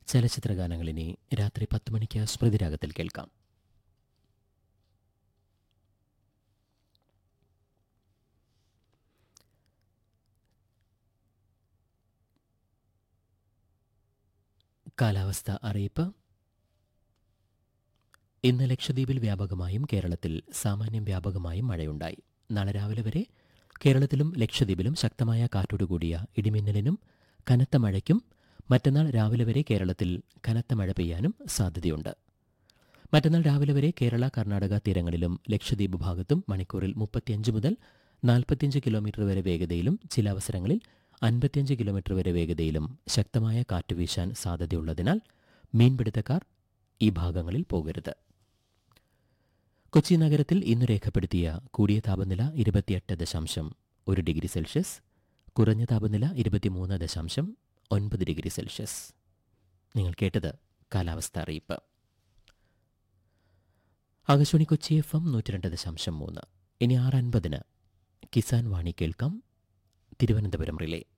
ചലച്ചിത്ര ഗാനങ്ങളിനി രാത്രി പത്ത് മണിക്ക് സ്മൃതിരാഗത്തിൽ കേൾക്കാം കാലാവസ്ഥ അറിയിപ്പ് ഇന്ന് ലക്ഷദ്വീപിൽ വ്യാപകമായും കേരളത്തിൽ സാമാന്യം വ്യാപകമായും മഴയുണ്ടായി നാളെ രാവിലെ വരെ കേരളത്തിലും ലക്ഷദ്വീപിലും ശക്തമായ കാറ്റോടുകൂടിയ ഇടിമിന്നലിനും കനത്ത മഴയ്ക്കും മറ്റന്നാൾ രാവിലെ വരെ കേരളത്തിൽ കനത്ത മഴ പെയ്യാനും സാധ്യതയുണ്ട് മറ്റന്നാൾ രാവിലെ വരെ കേരള കർണാടക തീരങ്ങളിലും ലക്ഷദ്വീപ് ഭാഗത്തും മണിക്കൂറിൽ മുപ്പത്തിയഞ്ച് മുതൽ നാൽപ്പത്തിയഞ്ച് കിലോമീറ്റർ വരെ വേഗതയിലും ചില അവസരങ്ങളിൽ അൻപത്തിയഞ്ച് കിലോമീറ്റർ വരെ വേഗതയിലും ശക്തമായ കാറ്റ് വീശാൻ സാധ്യതയുള്ളതിനാൽ മീൻപിടുത്തക്കാർ ഈ ഭാഗങ്ങളിൽ പോകരുത് കൊച്ചി നഗരത്തിൽ ഇന്ന് രേഖപ്പെടുത്തിയ കൂടിയ താപനില ഇരുപത്തിയെട്ട് ദശാംശം ഒരു ഡിഗ്രി സെൽഷ്യസ് കുറഞ്ഞ താപനില ഇരുപത്തിമൂന്ന് ദശാംശം ഒൻപത് ഡിഗ്രി സെൽഷ്യസ് നിങ്ങൾ കേട്ടത് കാലാവസ്ഥ അറിയിപ്പ് ആകാശവാണി കൊച്ചി എഫ് എം നൂറ്റി രണ്ട് ദശാംശം മൂന്ന് ഇനി ആറ് അൻപതിന് കിസാൻ വാണി കേൾക്കാം തിരുവനന്തപുരം റിലേ